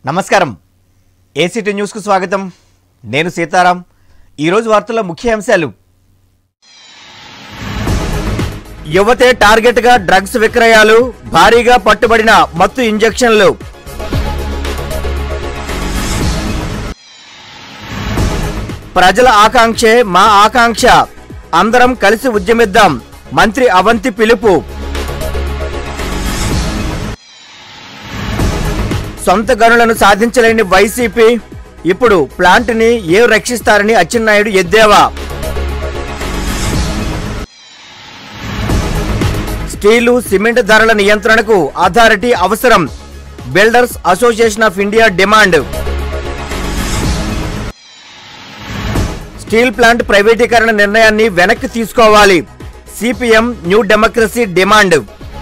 నమస్కారం ఏసీటీ న్యూస్కు స్వాగతం నేను సీతారాం ఈరోజు వార్తల్లో ముఖ్య అంశాలు యువతే టార్గెట్గా డ్రగ్స్ విక్రయాలు భారీగా పట్టుబడిన మత్తు ఇంజెక్షన్లు ప్రజల ఆకాంక్షే మా ఆకాంక్ష అందరం కలిసి ఉద్యమిద్దాం మంత్రి అవంతి పిలుపు సొంత గనులను సాధించలేని వైసీపీ ఇప్పుడు ప్లాంట్ని ఏం రక్షిస్తారని అచ్చెన్నాయుడు ఎద్దేవా స్టీలు సిమెంట్ ధరల నియంత్రణకు అథారిటీ అవసరం builders association of India demand steel plant ప్రైవేటీకరణ నిర్ణయాన్ని వెనక్కి తీసుకోవాలి సిపిఎం న్యూ డెమోక్రసీ డిమాండ్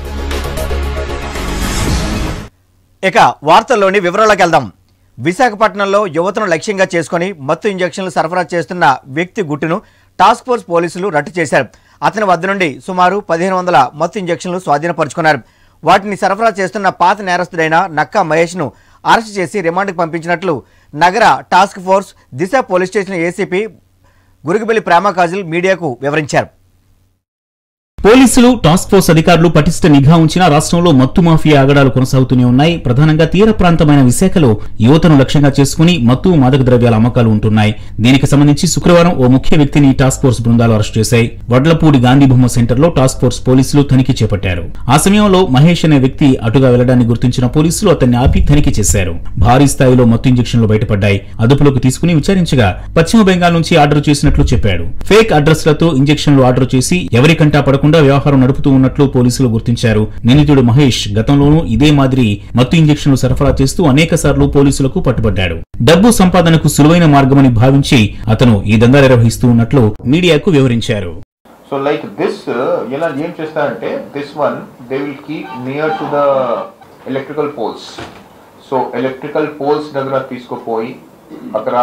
ఇక వార్తల్లోని వివరాలకు వెళ్దాం విశాఖపట్నంలో యువతను లక్ష్యంగా చేసుకుని మత్తు ఇంజెక్షన్లు సరఫరా చేస్తున్న వ్యక్తి గుట్టును టాస్క్ ఫోర్స్ పోలీసులు రట్టు చేశారు అతని వద్ద నుండి సుమారు పదిహేను వందల మత్తు ఇంజెక్షన్లు స్వాధీనపరుచుకున్నారు వాటిని సరఫరా చేస్తున్న పాత నేరస్తుడైన నక్కా మహేష్ను అరెస్ట్ చేసి రిమాండ్కు పంపించినట్లు నగర task force Disha police station ACP Gurugubelli Prema Kajal మీడియాకు వివరించారు పోలీసులు టాస్క్ ఫోర్స్ అధికారులు పటిష్ట నిఘా ఉంచిన రాష్ట్రంలో మత్తు మాఫియా ఆగడాలు కొనసాగుతూనే ఉన్నాయి ప్రధానంగా తీర ప్రాంతమైన విశాఖలో యువతను లక్ష్యంగా చేసుకుని మత్తు మాదక ద్రవ్యాల అమ్మకాలు ఉంటున్నాయి దీనికి సంబంధించి శుక్రవారం ఓ ముఖ్య వ్యక్తిని టాస్క్ ఫోర్స్ బృందాలు అరెస్ట్ చేశాయి వడ్లపూడి గాంధీ బొమ్మ సెంటర్లో టాస్క్ ఫోర్స్ పోలీసులు తనిఖీ చేపట్టారు ఆ సమయంలో మహేష్ అనే వ్యక్తి అటుగా వెళ్లడాన్ని గుర్తించిన పోలీసులు అతన్ని ఆపి తనిఖీ చేశారు భారీ స్థాయిలో మత్తు ఇంజెక్షన్లు బయటపడ్డాయి అదుపులోకి తీసుకుని విచారించగా పశ్చిమ బెంగాల్ నుంచి ఆర్డర్ చేసినట్లు చెప్పాడు ఫేక్ అడ్రస్లతో ఇంజెక్షన్లు ఆర్డర్ చేసి ఎవరి కంటా పడకుండా వ్యవహారం నడుపుతూ ఉన్నట్లు పోలీసులు గుర్తించారు నిందితుడు మహేష్ గతంలోనూ ఇదే మాదిరి మత్తు ఇంజెక్షన్లు సరఫరా చేస్తూ అనేక సార్లు పోలీసులకు పట్టుబడ్డాడు డబ్బు సంపాదనకు సులువైన మార్గమని భావించి అతను ఈ దందా నిర్వహిస్తూ ఉన్నట్లు మీడియాకు వివరించారు సో లైక్ దిస్ ఇలా ఏం చేస్తారంటే this one they will keep near to the electrical poles so electrical poles దగ్గర తీసుకుపోయి అక్కడ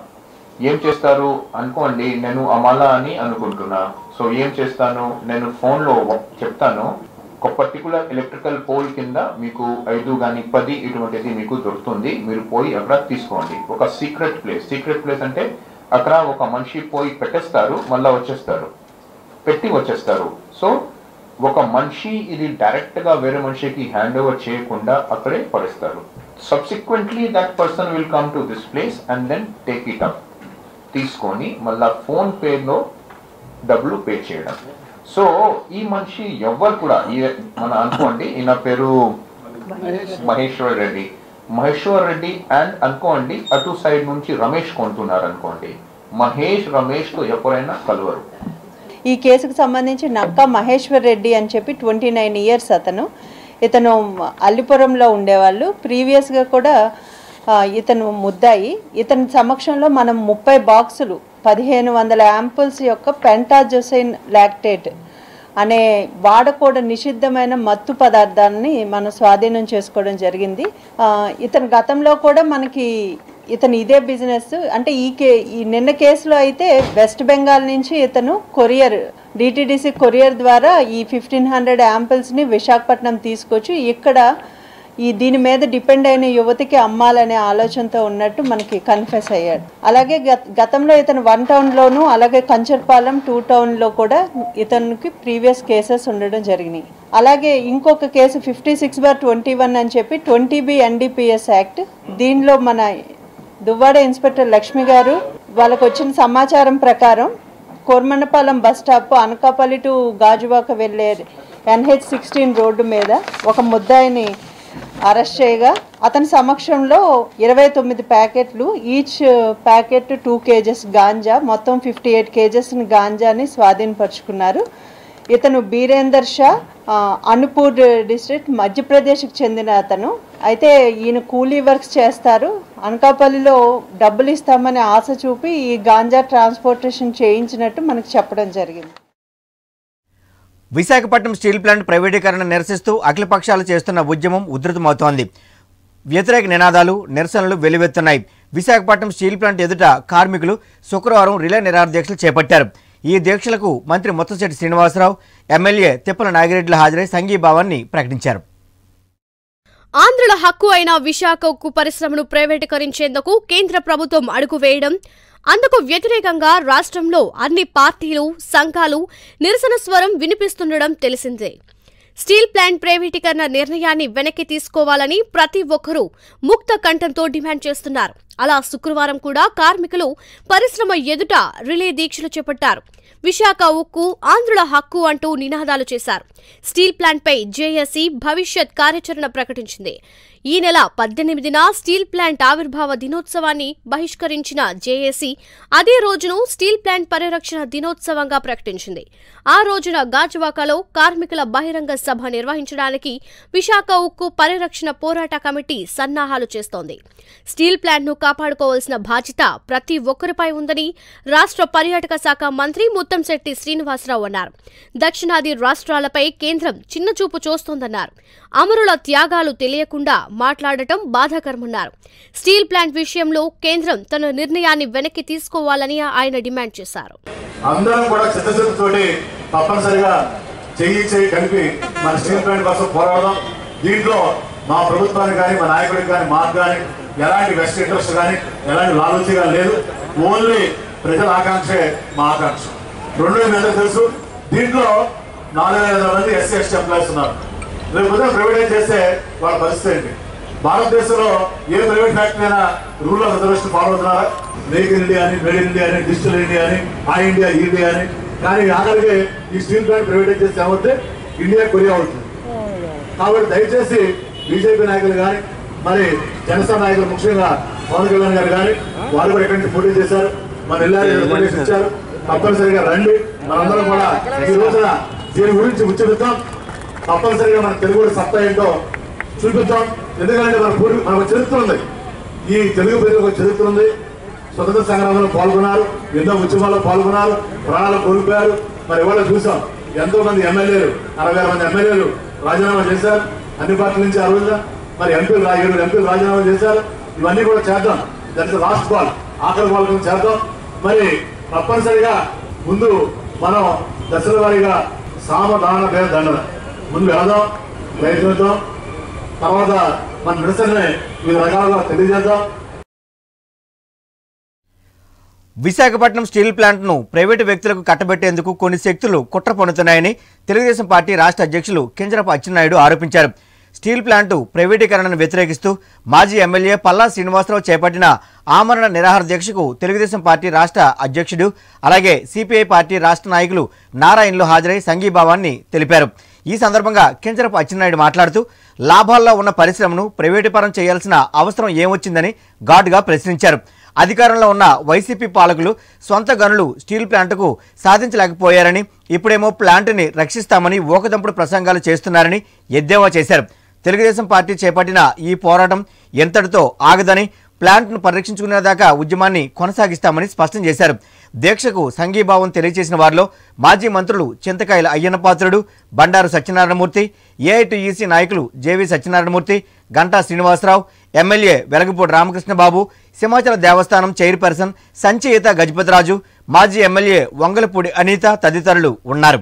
ఏం చేస్తారు అనుకోండి నేను అమలా అని అనుకుంటున్నా సో ఏం చేస్తాను నేను ఫోన్లో చెప్తాను ఒక పర్టికులర్ ఎలక్ట్రికల్ పోల్ కింద మీకు ఐదు కానీ పది ఇటువంటిది మీకు దొరుకుతుంది మీరు పోయి అక్కడ తీసుకోండి ఒక సీక్రెట్ ప్లేస్ సీక్రెట్ ప్లేస్ అంటే అక్కడ ఒక మనిషి పోయి పెట్టేస్తారు మళ్ళా వచ్చేస్తారు పెట్టి వచ్చేస్తారు సో ఒక మనిషి ఇది డైరెక్ట్ గా వేరే మనిషికి హ్యాండ్ ఓవర్ చేయకుండా అక్కడే పడేస్తారు subsequently that person will come to this place and then take it up తీసుకొని మళ్ళా ఫోన్ పేలో డబ్బులు పే చేయడం సో ఈ మనిషి ఎవ్వరు కూడా ఈ- మన అనుకోండి ఈయన పేరు మహేశ్వర్ రెడ్డి మహేశ్వర్ రెడ్డి అండ్ అనుకోండి అటు సైడ్ నుంచి రమేష్ కొంటున్నారు అనుకోండి మహేష్ రమేష్ తో ఎప్పుడైనా కలవరు ఈ కేసుకు సంబంధించి నక్కా మహేశ్వర్ రెడ్డి అని చెప్పి ట్వంటీ నైన్ ఇయర్స్ అతను ఇతను అల్లిపురంలో ఉండేవాళ్ళు ప్రీవియస్గా కూడా ఆ, ఇతను ముద్దాయి ఇతని సమక్షంలో మనం ముప్పై బాక్సులు పదిహేను వందల యాంపుల్స్ యొక్క పెంటాజోసైన్ లాక్టేట్ అనే వాడకూడ నిషిద్ధమైన మత్తు పదార్థాన్ని మనం స్వాధీనం చేసుకోవడం జరిగింది ఆ, ఇతను గతంలో కూడా మనకి ఇతను ఇదే బిజినెస్ అంటే ఈ కే ఈ నిన్న కేసులో అయితే వెస్ట్ బెంగాల్ నుంచి ఇతను కొరియర్ డిటిడిసి కొరియర్ ద్వారా ఈ ఫిఫ్టీన్ హండ్రెడ్ యాంపిల్స్ని విశాఖపట్నం తీసుకొచ్చి ఇక్కడ ఈ దీని మీద డిపెండ్ అయిన యువతికి అమ్మాలనే ఆలోచనతో ఉన్నట్టు మనకి కన్ఫెస్ అయ్యాడు అలాగే గత- గతంలో ఇతను వన్ టౌన్లోను అలాగే కంచర్పాలెం టూ టౌన్లో కూడా ఇతనికి ప్రీవియస్ కేసెస్ ఉండడం జరిగినాయి అలాగే ఇంకొక case fifty six bar twenty one అని చెప్పి ట్వంటీ బి ఎన్డీపీఎస్ యాక్ట్ దీనిలో మన దువ్వాడ ఇన్స్పెక్టర్ లక్ష్మి గారు వాళ్ళకు వచ్చిన సమాచారం ప్రకారం Kormandapalem bus stop Anakapalli to Gajuwaka వెళ్ళే ఎన్హెచ్ సిక్స్టీన్ రోడ్డు మీద ఒక ముద్దాయిని అరెస్ట్ చేయగా అతని సమక్షంలో ఇరవై తొమ్మిది ప్యాకెట్లు each packet two kgs ganja మొత్తం ఫిఫ్టీ ఎయిట్ కేజెస్ గాంజాని స్వాధీనపరుచుకున్నారు ఇతను బీరేందర్ షా ఆ, అనుపూర్ డిస్ట్రిక్ట్ మధ్యప్రదేశ్కి చెందిన అతను అయితే ఈయన కూలీ వర్క్స్ చేస్తారు అనకాపల్లిలో డబ్బులు ఇస్తామని ఆశ చూపి ఈ గాంజా ట్రాన్స్పోర్టేషన్ చేయించినట్టు మనకు చెప్పడం జరిగింది విశాఖపట్నం స్టీల్ ప్లాంట్ ప్రైవేటీకరణ నిరసిస్తూ అఖిలపక్షాలు చేస్తున్న ఉద్యమం ఉధృతమవుతోంది వ్యతిరేక నినాదాలు నిరసనలు వెల్లువెత్తున్నాయి విశాఖపట్నం స్టీల్ ప్లాంట్ ఎదుట కార్మికులు శుక్రవారం రిలే నిరాధ్యక్షలు చేపట్టారు ఈ దీక్షలకు మంత్రి ముత్తశెట్టి శ్రీనివాసరావు ఎమ్మెల్యే తిప్పల నాగిరెడ్డిలు హాజరై సంఘీభావాన్ని ప్రకటించారు ఆంధ్రుల హక్కు అయిన విశాఖ ఉక్కు పరిశ్రమను ప్రైవేటీకరించేందుకు కేంద్ర ప్రభుత్వం అడుగు వేయడం అందుకు వ్యతిరేకంగా రాష్ట్రంలో అన్ని పార్టీలు సంఘాలు నిరసన స్వరం వినిపిస్తుండడం తెలిసిందే స్టీల్ ప్లాంట్ ప్రైవేటీకరణ నిర్ణయాన్ని వెనక్కి తీసుకోవాలని ప్రతి ఒక్కరూ ముక్త కంఠంతో డిమాండ్ చేస్తున్నారు అలా శుక్రవారం కూడా కార్మికులు పరిశ్రమ ఎదుట రిలే దీక్షలు చేపట్టారు విశాఖ ఉక్కు ఆంధ్రుల హక్కు అంటూ నినాదాలు చేశారు స్టీల్ ప్లాంట్పై జేఏసీ భవిష్యత్ కార్యాచరణ ప్రకటించింది ఈ నెల పద్దెనిమిదిన స్టీల్ ప్లాంట్ ఆవిర్భావ దినోత్సవాన్ని బహిష్కరించిన జేఏసీ అదే రోజును స్టీల్ ప్లాంట్ పరిరక్షణ దినోత్సవంగా ప్రకటించింది ఆ రోజున గాజువాకలో కార్మికుల బహిరంగ సభ నిర్వహించడానికి విశాఖ ఉక్కు పరిరక్షణ పోరాట కమిటీ సన్నాహాలు చేస్తోంది స్టీల్ ప్లాంట్ను కాపాడుకోవాల్సిన బాధ్యత ప్రతి ఒక్కరిపై ఉందని రాష్ట్ర పర్యాటక శాఖ మంత్రి ముత్తంశెట్టి శ్రీనివాసరావు అన్నారు దక్షిణాది రాష్ట్రాలపై కేంద్రం చిన్నచూపు చూస్తోందన్నారు అమరుల త్యాగాలు తెలియకుండా మాట్లాడటం బాధాకరమన్నారు స్టీల్ ప్లాంట్ విషయంలో కేంద్రం తన నిర్ణయాన్ని వెనక్కి తీసుకోవాలని ఆయన డిమాండ్ చేశారు అందరం కూడా చిత్తశుద్ధితోటి తప్పనిసరిగా చెయ్యి చెయ్యి కలిపి మన స్టీల్ ప్లాంట్ కోసం పోరాడదాం దీంట్లో మా ప్రభుత్వానికి కానీ మా నాయకుడికి కానీ మాకు కానీ ఎలాంటి వెస్ట్ ఇంట్రెస్ట్ కానీ ఎలాంటి లాలూచి కానీ లేదు ఓన్లీ ప్రజల ఆకాంక్షే మా ఆకాంక్ష రెండు మీద తెలుసు దీంట్లో నాలుగు వేల మంది ఎస్సీ ఎస్టీ ఎంప్లాయీస్ ఉన్నారు రేపు ఉదయం ప్రైవేటైజ్ చేస్తే వాళ్ళ పరిస్థితి ఏంటి భారతదేశంలో ఏ ప్రైవేట్ ఫ్యాక్టరీ అయినా రూల్ ఆఫ్ రిజర్వేషన్ ఫాలో అవుతున్నారా మేక్ ఇన్ ఇండియా అని మేడ్ ఇన్ ఇండియా అని డిజిటల్ ఇండియా అని ఆ ఇండియా ఈ ఇండియా అని కానీ ఆఖరికి ఈ స్టీల్ ప్లాంట్ ప్రైవేటైజ్ చేస్తే ఏమవుతుంది ఇండియా కొరియా అవుతుంది కాబట్టి దయచేసి బీజేపీ నాయకులు కానీ మరి జనసేన నాయకులు ముఖ్యంగా పవన్ కళ్యాణ్ గారు కానీ వారు కూడా ఎక్కడి నుంచి పోటీ చేశారు మన ఇల్లారి పోటీ ఇచ్చారు తప్పనిసరిగా రండి మనందరం కూడా ఈ రోజున దీని గురించి ఉచ్చరిద్దాం తప్పనిసరిగా మన తెలుగు సత్తా ఏంటో చూపిద్దాం ఎందుకంటే మన పూర్వీ మనకు చరిత్ర ఉంది ఈ తెలుగు ప్రజలకు ఒక చరిత్ర ఉంది స్వతంత్ర సంగ్రామంలో పాల్గొన్నారు ఎన్నో ఉద్యమాల్లో పాల్గొన్నారు ప్రాణాలు కోల్పోయారు మరి ఇవాళ చూసాం ఎంతో మంది ఎమ్మెల్యేలు అరవై ఆరు మంది ఎమ్మెల్యేలు రాజీనామా చేశారు అన్ని పార్టీల నుంచి ఆ రోజున మరి ఎంపీలు రా- ఏడు ఎంపీలు రాజీనామా చేశారు ఇవన్నీ కూడా చేద్దాం దట్ లాస్ట్ బాల్ ఆఖరి బాల్ కింద చేద్దాం మరి తప్పనిసరిగా ముందు మనం దశల వారీగా సామధాన భేద దండన ముందు వెళదాం ప్రయత్నిద్దాం తర్వాత మన నిరసనని వివిధ రకాలుగా తెలియజేద్దాం విశాఖపట్నం స్టీల్ ప్లాంట్ను ప్రైవేటు వ్యక్తులకు కట్టబెట్టేందుకు కొన్ని శక్తులు కుట్ర పన్నుతున్నాయని తెలుగుదేశం పార్టీ రాష్ట్ర అధ్యక్షులు కింజరపు అచ్చెన్నాయుడు ఆరోపించారు స్టీల్ ప్లాంటు ప్రైవేటీకరణను వ్యతిరేకిస్తూ మాజీ ఎమ్మెల్యే పల్లా శ్రీనివాసరావు చేపట్టిన ఆమరణ నిరాహార దీక్షకు తెలుగుదేశం పార్టీ రాష్ట్ర అధ్యక్షుడు అలాగే సిపిఐ పార్టీ రాష్ట్ర నాయకులు నారాయణలు హాజరై సంఘీభావాన్ని తెలిపారు ఈ సందర్భంగా కింజరపు అచ్చెన్నాయుడు మాట్లాడుతూ లాభాల్లో ఉన్న పరిశ్రమను ప్రైవేటీకరణ చేయాల్సిన అవసరం ఏమొచ్చిందని ఘాటుగా ప్రశ్నించారు అధికారంలో ఉన్న వైసీపీ పాలకులు సొంత గనులు స్టీల్ ప్లాంట్కు సాధించలేకపోయారని ఇప్పుడేమో ప్లాంట్ని రక్షిస్తామని ఓకదంపుడు ప్రసంగాలు చేస్తున్నారని ఎద్దేవా చేశారు తెలుగుదేశం పార్టీ చేపట్టిన ఈ పోరాటం ఎంతటితో ఆగదని ప్లాంట్ను పరిరక్షించుకునేదాకా ఉద్యమాన్ని కొనసాగిస్తామని స్పష్టం చేశారు దీక్షకు సంఘీభావం తెలియజేసిన వారిలో మాజీ మంత్రులు చింతకాయల అయ్యన్నపాత్రుడు బండారు సత్యనారాయణమూర్తి ఏఐటీఈసీ నాయకులు జేవి సత్యనారాయణమూర్తి గంటా శ్రీనివాసరావు ఎమ్మెల్యే వెలగపూడి రామకృష్ణబాబు సింహాచల దేవస్థానం చైర్పర్సన్ సంచయిత గజపతిరాజు మాజీ ఎమ్మెల్యే వంగలపూడి అనిత తదితరులు ఉన్నారు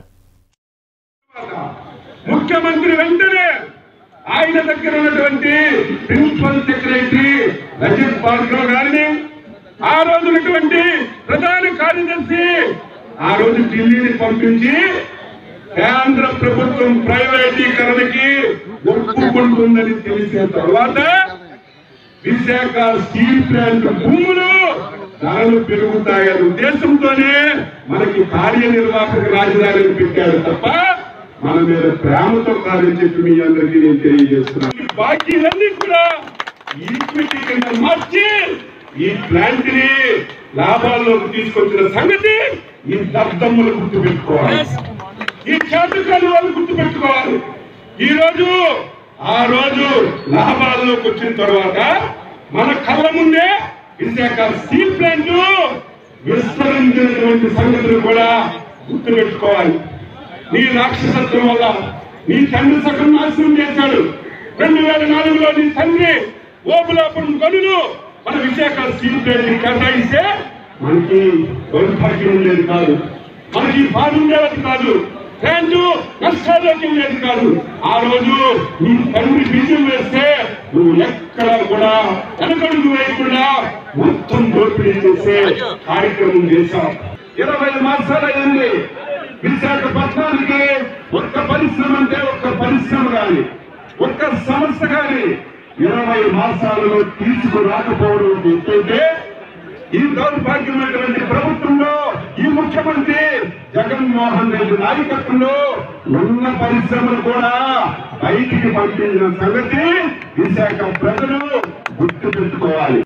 ముఖ్యమంత్రి వెంటనే ఆయన దగ్గర ఉన్నటువంటి ప్రిన్సిపల్ సెక్రటరీ రజత్ భార్గవ్ గారిని ఆ రోజు ఉన్నటువంటి ప్రధాన కార్యదర్శి ఆ రోజు ఢిల్లీని పంపించి కేంద్ర ప్రభుత్వం ప్రైవేటీకరణకి ఒప్పుకుంటుందని తెలిసిన తర్వాత విశాఖ స్టీల్ ప్లాంట్ భూములు ధరలు పెరుగుతాయనే ఉద్దేశంతోనే మనకి కార్యనిర్వాహక రాజధానిని పెట్టాడు తప్ప మన మీద ప్రేమతో కాదని చెప్పి మీ అందరికీ నేను తెలియజేస్తున్నాను ఈ బాకీలన్నీ కూడా ఈక్విటీ కింద మార్చి ఈ ప్లాంట్ ని లాభాల్లోకి తీసుకొచ్చిన సంగతి ఈ దద్దమ్మలు గుర్తుపెట్టుకోవాలి ఈ చేతకాలు వాళ్ళు గుర్తుపెట్టుకోవాలి ఈ రోజు ఆ రోజు లాభాల్లోకి వచ్చిన తర్వాత మన కళ్ళ ముందే విశాఖ స్టీల్ ప్లాంట్ విస్తరించినటువంటి సంగతులు కూడా గుర్తుపెట్టుకోవాలి నీ రాక్షసత్వం వల్ల నీ తండ్రి సగం నాశనం చేశాడు రెండు వేల నాలుగులో నీ తండ్రి ఓపులాపురం గనులు మన విశాఖ స్టీల్ ప్లాంట్ ని కేటాయిస్తే మనకి దౌర్భాగ్యం ఉండేది కాదు మనకి బాధ ఉండేది కాదు ప్లాంట్ నష్టాల్లోకి వెళ్ళేది కాదు ఆ రోజు నీ తండ్రి బీజం వేస్తే నువ్వు ఎక్కడ కూడా వెనకడుగు వేయకుండా మొత్తం దోపిడీ చేసే కార్యక్రమం చేశాం ఇరవై మాసాలు అయింది విశాఖపట్నానికి ఒక్క పరిశ్రమ అంటే ఒక్క పరిశ్రమ కానీ ఒక్క సంస్థ కానీ ఇరవై మాసాలలో తీసుకురాకపోవడం ఒక ఎత్తైతే ఈ దౌర్భాగ్యమైనటువంటి ప్రభుత్వంలో ఈ ముఖ్యమంత్రి జగన్మోహన్ రెడ్డి నాయకత్వంలో ఉన్న పరిశ్రమలు కూడా బయటికి పంపించిన సంగతి విశాఖ ప్రజలు గుర్తు పెట్టుకోవాలి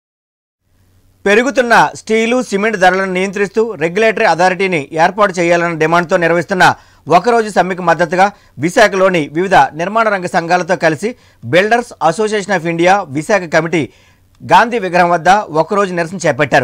పెరుగుతున్న స్టీలు సిమెంట్ ధరలను నియంత్రిస్తూ రెగ్యులేటరీ అథారిటీని ఏర్పాటు చేయాలన్న డిమాండ్తో నిర్వహిస్తున్న ఒకరోజు సమ్మెకు మద్దతుగా విశాఖలోని వివిధ నిర్మాణ రంగ సంఘాలతో కలిసి builders association of India Visakha committee Gandhi విగ్రహం వద్ద ఒకరోజు నిరసన చేపట్టారు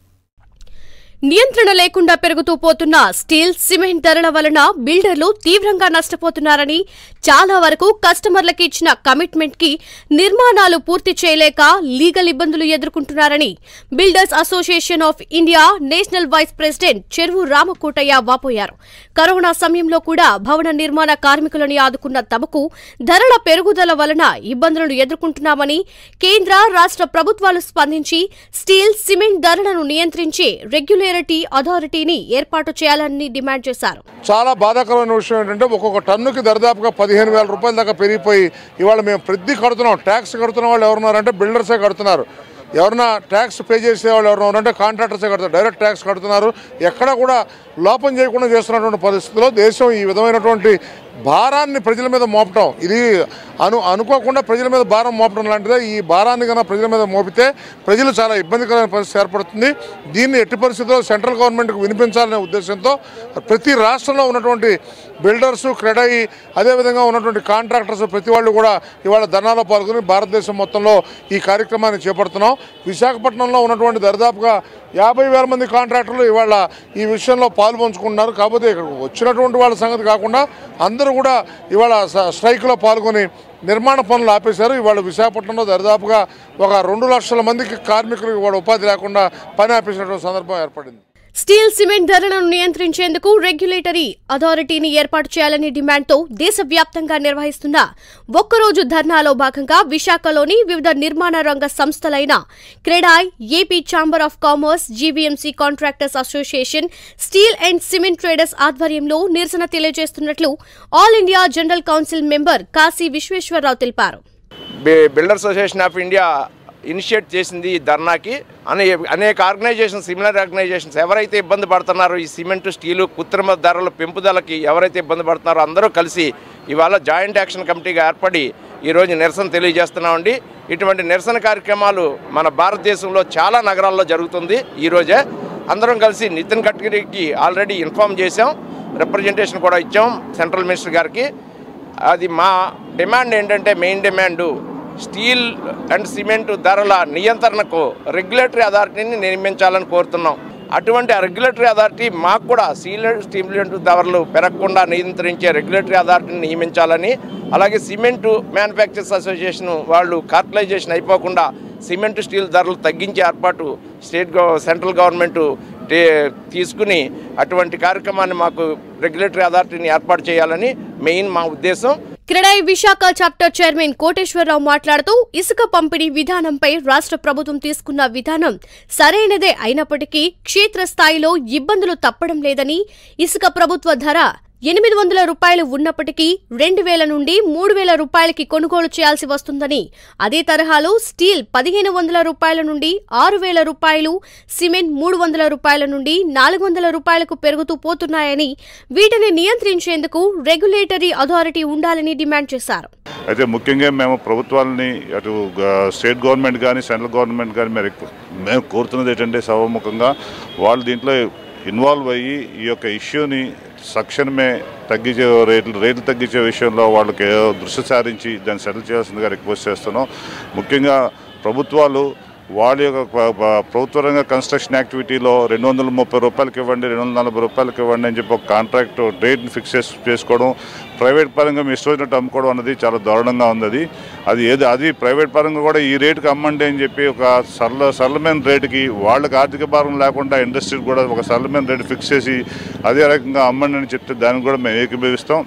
నియంత్రణ లేకుండా పెరుగుతూ పోతున్న స్టీల్ సిమెంట్ ధరల వలన బిల్డర్లు తీవ్రంగా నష్టపోతున్నారని చాలా వరకు కస్టమర్లకు ఇచ్చిన కమిట్మెంట్ కి నిర్మాణాలు పూర్తి చేయలేక లీగల్ ఇబ్బందులు ఎదుర్కొంటున్నారని builders association of India national vice president Cheruvu Ramakotaiah వాపోయారు కరోనా సమయంలో కూడా భవన నిర్మాణ కార్మికులను ఆదుకున్న తమకు ధరల పెరుగుదల వలన ఇబ్బందులను ఎదుర్కొంటున్నామని కేంద్ర రాష్ట్ర ప్రభుత్వాలు స్పందించి స్టీల్ సిమెంట్ ధరలను నియంత్రించే రెగ్యులేటరీ అథారిటీని ఏర్పాటు చేయాలని డిమాండ్ చేశారు చాలా బాధాకరమైన విషయం ఏంటంటే ఒక్కొక్క టన్నుకి దరిదాపుగా పదిహేను వేల రూపాయల దాకా పెరిగిపోయి ఇవాళ మేము ప్రతి కడుతున్నాం ట్యాక్స్ కడుతున్న వాళ్ళు ఎవరున్నారంటే బిల్డర్సే కడుతున్నారు ఎవరన్నా ట్యాక్స్ పే చేసే వాళ్ళు ఎవరైనా ఉన్నారంటే కాంట్రాక్టర్సే కడుతున్నారు డైరెక్ట్ ట్యాక్స్ కడుతున్నారు ఎక్కడ కూడా లోపం చేయకుండా చేస్తున్నటువంటి పరిస్థితుల్లో దేశం ఈ విధమైనటువంటి భారాన్ని ప్రజల మీద మోపటం ఇది అను అనుకోకుండా ప్రజల మీద భారం మోపడం లాంటిదే ఈ భారాన్ని కన్నా ప్రజల మీద మోపితే ప్రజలు చాలా ఇబ్బందికరమైన పరిస్థితి ఏర్పడుతుంది దీన్ని ఎట్టి పరిస్థితుల్లో సెంట్రల్ గవర్నమెంట్కి వినిపించాలనే ఉద్దేశంతో ప్రతి రాష్ట్రంలో ఉన్నటువంటి బిల్డర్స్ క్రెడై అదేవిధంగా ఉన్నటువంటి కాంట్రాక్టర్స్ ప్రతి వాళ్ళు కూడా ఇవాళ ధర్నాలో పాల్గొని భారతదేశం మొత్తంలో ఈ కార్యక్రమాన్ని చేపడుతున్నాం విశాఖపట్నంలో ఉన్నటువంటి దరిదాపుగా యాభై వేల మంది కాంట్రాక్టర్లు ఇవాళ ఈ విషయంలో పాలు పంచుకుంటున్నారు కాకపోతే ఇక్కడ వచ్చినటువంటి వాళ్ళ సంగతి కాకుండా అందరూ కూడా ఇవాళ స- స్ట్రైక్లో పాల్గొని నిర్మాణ పనులు ఆపేశారు ఇవాళ విశాఖపట్నంలో దరిదాపుగా ఒక రెండు లక్షల మందికి కార్మికులకు ఇవాళ ఉపాధి లేకుండా పని ఆపేసినటువంటి సందర్భం ఏర్పడింది స్టీల్ సిమెంట్ ధరలను నియంత్రించేందుకు రెగ్యులేటరీ అథారిటీని ఏర్పాటు చేయాలనే డిమాండ్తో దేశవ్యాప్తంగా నిర్వహిస్తున్న ఒక్కరోజు ధర్నాలో భాగంగా విశాఖలోని వివిధ నిర్మాణ రంగ సంస్థలైన CREDAI AP chamber of commerce GVMC contractors association steel and cement traders ఆధ్వర్యంలో నిరసన తెలియజేస్తున్నట్లు all India general council member Kasi Visweswararao తెలిపారు b- builder association of India initiate చేసింది ఈ ధర్నాకి అనే అనేక ఆర్గనైజేషన్స్ సిమిలర్ ఆర్గనైజేషన్స్ ఎవరైతే ఇబ్బంది పడుతున్నారో ఈ సిమెంట్ స్టీలు కృత్రిమ ధరల పెంపుదలకి ఎవరైతే ఇబ్బంది పడుతున్నారో అందరూ కలిసి ఇవాళ జాయింట్ యాక్షన్ కమిటీగా ఏర్పడి ఈరోజు నిరసన తెలియజేస్తున్నామండి ఇటువంటి నిరసన కార్యక్రమాలు మన భారతదేశంలో చాలా నగరాల్లో జరుగుతుంది ఈరోజే అందరం కలిసి నితిన్ గడ్కరీకి ఆల్రెడీ ఇన్ఫామ్ చేశాం రిప్రజెంటేషన్ కూడా ఇచ్చాం సెంట్రల్ మినిస్టర్ గారికి అది మా డిమాండ్ ఏంటంటే main demand steel and cement ధరల నియంత్రణకు రెగ్యులేటరీ అథారిటీని నియమించాలని కోరుతున్నాం అటువంటి ఆ రెగ్యులేటరీ అథారిటీ మాకు కూడా స్టీల్ స్టీల్ ధరలు పెరగకుండా నియంత్రించే రెగ్యులేటరీ అథారిటీని నియమించాలని అలాగే సిమెంటు మ్యానుఫ్యాక్చర్స్ అసోసియేషన్ వాళ్ళు కార్పొరైజేషన్ అయిపోకుండా సిమెంట్ స్టీల్ ధరలు తగ్గించే ఏర్పాటు స్టేట్ గవ సెంట్రల్ గవర్నమెంట్ టే- తీసుకుని అటువంటి కార్యక్రమాన్ని మాకు రెగ్యులేటరీ అథారిటీని ఏర్పాటు చేయాలని మెయిన్ మా ఉద్దేశం CREDAI Visakha chapter chairman Koteswararao మాట్లాడుతూ ఇసుక పంపిణీ విధానంపై రాష్ట్ర ప్రభుత్వం తీసుకున్న విధానం సరైనదే అయినప్పటికీ క్షేత్రస్థాయిలో ఇబ్బందులు తప్పడం లేదని ఇసుక ప్రభుత్వ ధర ఎనిమిది వందల రూపాయలు ఉన్నప్పటికీ రెండు వేల నుండి మూడు వేల రూపాయలకి కొనుగోలు చేయాల్సి వస్తుందని అదే తరహాలో స్టీల్ పదిహేను వందల రూపాయల నుండి ఆరు వేల రూపాయలు సిమెంట్ మూడు వందల రూపాయల నుండి నాలుగు వందల రూపాయలకు పెరుగుతూ పోతున్నాయని వీటిని నియంత్రించేందుకు రెగ్యులేటరీ అథారిటీ ఉండాలని డిమాండ్ చేశారు అయితే ముఖ్యంగా మేము ప్రభుత్వాలని అటు గ- స్టేట్ గవర్నమెంట్ కానీ సెంట్రల్ గవర్నమెంట్ కానీ మేము ఎక్కు- మేము కోరుతున్నది ఏంటంటే సభముఖంగా వాళ్ళు దీంట్లో ఇన్వాల్వ్ అయ్యి ఈ యొక్క ఇష్యూని సక్షణమే తగ్గించే రేట్లు రేట్లు తగ్గించే విషయంలో వాళ్ళకి ఏదో దృష్టి సారించి దాన్ని సెటిల్ చేయాల్సిందిగా రిక్వెస్ట్ చేస్తున్నాం ముఖ్యంగా ప్రభుత్వాలు వాళ్ళ యొక్క ప- ప- ప్రభుత్వ రంగ కన్స్ట్రక్షన్ యాక్టివిటీలో రెండు వందల ముప్పై రూపాయలకి ఇవ్వండి రెండు వందల నలభై రూపాయలకి ఇవ్వండి అని చెప్పి ఒక కాంట్రాక్ట్ రేట్ని ఫిక్స్ చేసి చేసుకోవడం ప్రైవేట్ పరంగా మీ ఇష్టం వచ్చినట్టు అమ్ముకోవడం అన్నది చాలా దారుణంగా ఉంది అది అది ఏది అది ప్రైవేట్ పరంగా కూడా ఈ రేటుకి అమ్మండి అని చెప్పి ఒక సరళ సరళమైన రేటుకి వాళ్ళకి ఆర్థిక భారం లేకుండా ఇండస్ట్రీకి కూడా ఒక సరళమైన రేటు ఫిక్స్ చేసి అదే రకంగా అమ్మండి అని చెప్తే దానికి కూడా మేము ఏకీభవిస్తాం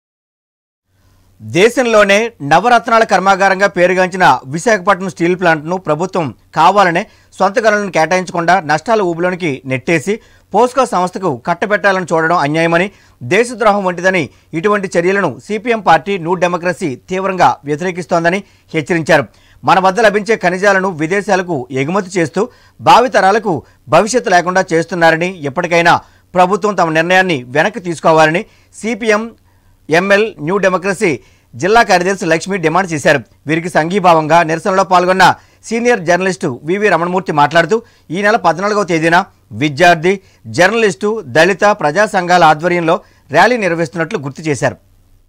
దేశంలోనే నవరత్నాల కర్మాగారంగా పేరుగాంచిన విశాఖపట్నం స్టీల్ ప్లాంట్ను ప్రభుత్వం కావాలనే సొంత గనులను కేటాయించకుండా నష్టాల ఊబిలోనికి నెట్టేసి పోస్కో సంస్థకు కట్టబెట్టాలని చూడడం అన్యాయమని దేశద్రోహం వంటిదని ఇటువంటి చర్యలను సిపిఎం పార్టీ న్యూ డెమోక్రసీ తీవ్రంగా వ్యతిరేకిస్తోందని హెచ్చరించారు మన వద్ద లభించే ఖనిజాలను విదేశాలకు ఎగుమతి చేస్తూ భావితరాలకు భవిష్యత్తు లేకుండా చేస్తున్నారని ఎప్పటికైనా ప్రభుత్వం తమ నిర్ణయాన్ని వెనక్కి తీసుకోవాలని సిపిఎం ఎంఎల్ న్యూ డెమోక్రసీ జిల్లా కార్యదర్శి లక్ష్మి డిమాండ్ చేశారు వీరికి సంఘీభావంగా నిరసనలో పాల్గొన్న సీనియర్ జర్నలిస్టు వివి రమణమూర్తి మాట్లాడుతూ ఈ నెల పద్నాలుగవ తేదీన విద్యార్థి జర్నలిస్టు దళిత ప్రజా సంఘాల ఆధ్వర్యంలో ర్యాలీ నిర్వహిస్తున్నట్లు గుర్తు చేశారు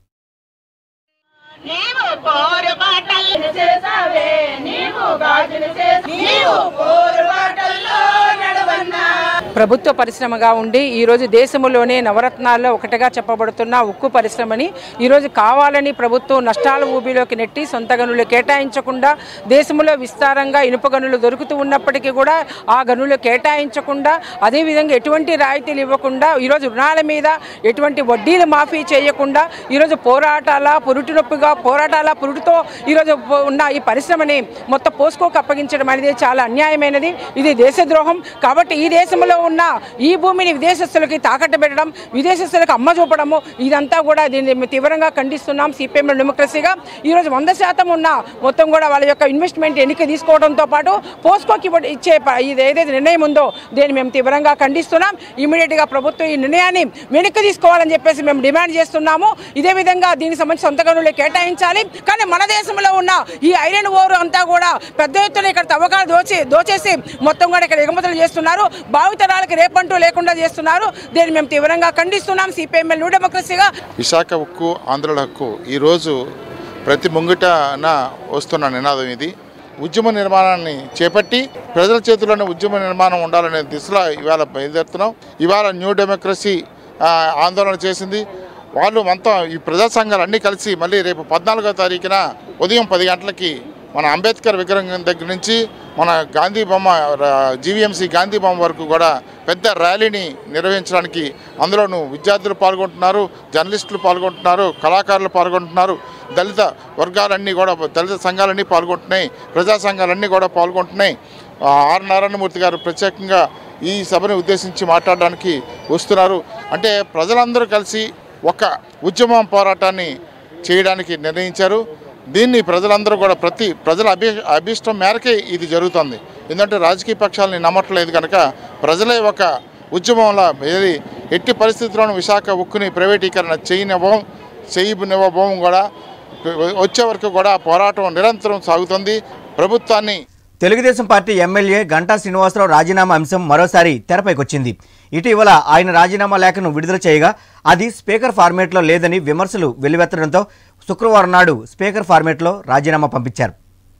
నీవు పోరుబాటలు చేసావే నీవు గాజులు చేసి నీవు పోరుబాటల్లో నడవన్నా ప్రభుత్వ పరిశ్రమగా ఉండి ఈరోజు దేశంలోనే నవరత్నాల్లో ఒకటిగా చెప్పబడుతున్న ఉక్కు పరిశ్రమని ఈరోజు కావాలని ప్రభుత్వం నష్టాల ఊబిలోకి నెట్టి సొంత గనులు కేటాయించకుండా దేశంలో విస్తారంగా ఇనుప గనులు దొరుకుతూ ఉన్నప్పటికీ కూడా ఆ గనులు కేటాయించకుండా అదేవిధంగా ఎటువంటి రాయితీలు ఇవ్వకుండా ఈరోజు రుణాల మీద ఎటువంటి వడ్డీలు మాఫీ చేయకుండా ఈరోజు పోరాటాల పురుటి నొప్పిగా పోరాటాల పురుటితో ఈరోజు ఉన్న ఈ పరిశ్రమని మొత్తం పోస్కోకు అప్పగించడం అనేది చాలా అన్యాయమైనది ఇది దేశద్రోహం కాబట్టి ఈ దేశంలో ఉన్న ఈ భూమిని విదేశస్తులకి తాకట్టు పెట్టడం విదేశస్తులకు అమ్మ చూపడము ఇదంతా కూడా దీన్ని మేము తీవ్రంగా ఖండిస్తున్నాం సిపిఎం డెమోక్రసీగా ఈరోజు వంద శాతం ఉన్న మొత్తం కూడా వాళ్ళ యొక్క ఇన్వెస్ట్మెంట్ ఎన్నిక తీసుకోవడంతో పాటు పోస్కోకి ఇవ్వ- ఇచ్చే ప- ఇది ఏదైతే నిర్ణయం ఉందో దీన్ని మేము తీవ్రంగా ఖండిస్తున్నాం ఇమీడియట్గా ప్రభుత్వం ఈ నిర్ణయాన్ని వెనక్కి తీసుకోవాలని చెప్పేసి మేము డిమాండ్ చేస్తున్నాము ఇదే విధంగా దీనికి సంబంధించి సొంత గనులు కేటాయించాలి కానీ మన దేశంలో ఉన్న ఈ ఐరన్ ఓర్ అంతా కూడా పెద్ద ఎత్తున ఇక్కడ తవ్వకాలు దోచి దోచేసి మొత్తం కూడా ఇక్కడ ఎగుమతులు చేస్తున్నారు భావితరాలకు రేపంటూ లేకుండా చేస్తున్నారు దీన్ని మేము తీవ్రంగా ఖండిస్తున్నాం సిపిఎంఎల్ న్యూ డెమోక్రసీగా విశాఖ ఉక్కు ఆంధ్రుల హక్కు ఈరోజు ప్రతి ముంగిటన వస్తున్న నినాదం ఇది ఉద్యమ నిర్మాణాన్ని చేపట్టి ప్రజల చేతుల్లోనే ఉద్యమ నిర్మాణం ఉండాలనే దిశలో ఇవాళ బయలుదేరుతున్నాం ఇవాళ న్యూ డెమోక్రసీ ఆ, ఆందోళన చేసింది వాళ్ళు మొత్తం ఈ ప్రజా సంఘాలు అన్నీ కలిసి మళ్ళీ రేపు పద్నాలుగో తారీఖున ఉదయం పది గంటలకి మన అంబేద్కర్ విగ్రహం దగ్గర నుంచి మన గాంధీ బొమ్మ జీవీఎంసీ గాంధీ బొమ్మ వరకు కూడా పెద్ద ర్యాలీని నిర్వహించడానికి అందులోనూ విద్యార్థులు పాల్గొంటున్నారు జర్నలిస్టులు పాల్గొంటున్నారు కళాకారులు పాల్గొంటున్నారు దళిత వర్గాలన్నీ కూడా దళిత సంఘాలన్నీ పాల్గొంటున్నాయి ప్రజా సంఘాలన్నీ కూడా పాల్గొంటున్నాయి ఆ, ఆర్ నారాయణమూర్తి గారు ప్రత్యేకంగా ఈ సభని ఉద్దేశించి మాట్లాడడానికి వస్తున్నారు అంటే ప్రజలందరూ కలిసి ఒక ఉద్యమం పోరాటాన్ని చేయడానికి నిర్ణయించారు దీన్ని ప్రజలందరూ కూడా ప్రతి ప్రజల అభి అభిష్టం మేరకే ఇది జరుగుతుంది ఎందుకంటే రాజకీయ పక్షాలని నమ్మట్లేదు కనుక ప్రజలే ఒక ఉద్యమంలో ఏది ఎట్టి పరిస్థితుల్లోనూ విశాఖ ఉక్కుని ప్రైవేటీకరణ చేయనివ్వం చేయనివ్వబోం కూడా వచ్చే వరకు కూడా పోరాటం నిరంతరం సాగుతుంది ప్రభుత్వాన్ని తెలుగుదేశం పార్టీ ఎమ్మెల్యే గంటా శ్రీనివాసరావు రాజీనామా అంశం మరోసారి తెరపైకొచ్చింది ఇటీవల ఆయన రాజీనామా లేఖను విడుదల చేయగా అది స్పీకర్ ఫార్మేట్లో లేదని విమర్శలు వెల్లువెత్తడంతో శుక్రవారం నాడు స్పీకర్ ఫార్మేట్లో రాజీనామా పంపించారు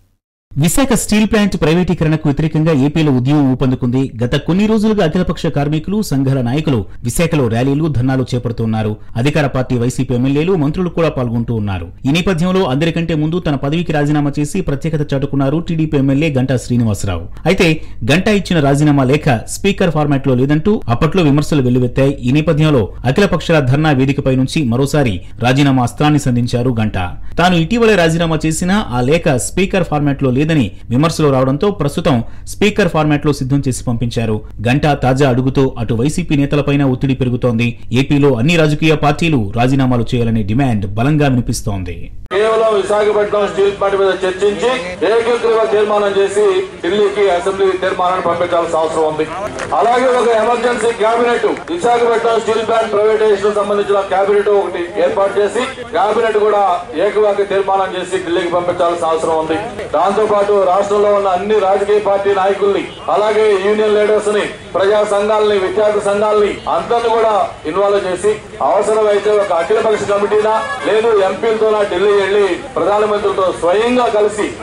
విశాఖ స్టీల్ ప్లాంట్ ప్రైవేటీకరణకు వ్యతిరేకంగా ఏపీలో ఉద్యమం ఊపందుకుంది గత కొన్ని రోజులుగా అఖిలపక్ష కార్మికులు సంఘాల నాయకులు విశాఖలో ర్యాలీలు ధర్నాలు చేపడుతున్నారు అధికార పార్టీ వైసీపీ ఎమ్మెల్యేలు మంత్రులు కూడా పాల్గొంటూ ఉన్నారు ఈ నేపథ్యంలో అందరికంటే ముందు తన పదవికి రాజీనామా చేసి ప్రత్యేకత చాటుకున్నారు టీడీపీ ఎమ్మెల్యే గంటా శ్రీనివాసరావు అయితే గంటా ఇచ్చిన రాజీనామా లేఖ స్పీకర్ ఫార్మాట్ లో లేదంటూ అప్పట్లో విమర్శలు వెల్లువెత్తాయి ఈ నేపథ్యంలో అఖిల పక్షాల ధర్నా వేదికపై నుంచి మరోసారి రాజీనామా అస్త్రాన్ని సంధించారు గంటా తాను ఇటీవలే రాజీనామా చేసిన ఆ లేఖ స్పీకర్ ఫార్మాట్ లో లేదని విమర్శలు రావడంతో ప్రస్తుతం స్పీకర్ ఫార్మాట్ లో సిద్ధం చేసి పంపించారు గంటా తాజా అడుగుతో అటు వైసీపీ నేతలపైన ఒత్తిడి పెరుగుతోంది ఏపీలో అన్ని రాజకీయ పార్టీలు రాజీనామాలు చేయాలనే డిమాండ్ బలంగా వినిపిస్తోంది కేవలం విశాఖపట్నం స్టీల్ ప్లాంట్ మీద చర్చించి ఏకగ్రీవ తీర్మానం చేసి ఢిల్లీకి అసెంబ్లీ తీర్మానాన్ని పంపించాల్సిన అవసరం ఉంది అలాగే ఒక emergency cabinet Visakhapatnam steel plant privatisation సంబంధించిన కేబినెట్ ఒకటి ఏర్పాటు చేసి కేబినెట్ కూడా ఏకవాక్య తీర్మానం చేసి ఢిల్లీకి పంపించాల్సిన అవసరం ఉంది దాంతో పాటు రాష్ట్రంలో ఉన్న అన్ని రాజకీయ పార్టీ నాయకుల్ని అలాగే యూనియన్ లీడర్స్ ని ప్రజా సంఘాలని విద్యార్థి సంఘాలని అందరిని కూడా ఇన్వాల్వ్ చేసి అవసరమైతే ఒక అఖిలపక్ష కమిటీనా లేదు ఎంపీలతోనా ఢిల్లీ వెళ్లి ప్రధానమంత్రితో స్వయంగా కలిసి